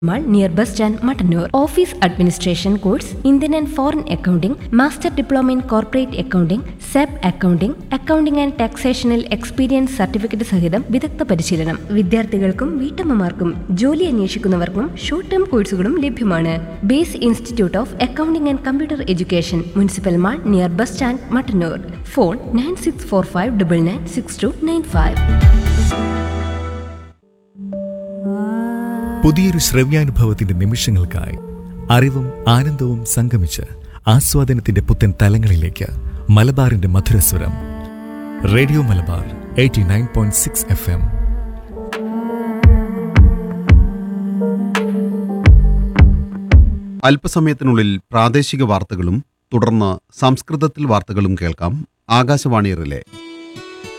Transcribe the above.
mall near bus stand Mattannur office administration course Indian and foreign accounting master diploma in corporate accounting സെബ് accounting accounting and ടാക്സേഷനിൽ experience certificate സഹിതം വിദഗ്ധ പരിശീലനം വിദ്യാർത്ഥികൾക്കും വീട്ടമ്മമാർക്കും ജോലി അന്വേഷിക്കുന്നവർക്കും ഷോർട്ട് ടേം കോഴ്സുകളും ലഭ്യമാണ് base institute of accounting and computer education municipal mall near bus stand Mattannur phone nine six four five double nine six two nine five പുതിയൊരു ശ്രവ്യാനുഭവത്തിന്റെ നിമിഷങ്ങൾക്കായി അറിവും ആനന്ദവും സംഗമിച്ച് ആസ്വാദനത്തിന്റെ പുത്തൻ തലങ്ങളിലേക്ക് മലബാറിന്റെ മധുരസ്വരം radio Malabar eighty nine point six F M അല്പസമയത്തിനുള്ളിൽ പ്രാദേശിക വാർത്തകളും തുടർന്ന് സംസ്കൃതത്തിൽ വാർത്തകളും കേൾക്കാം ആകാശവാണി റിലേ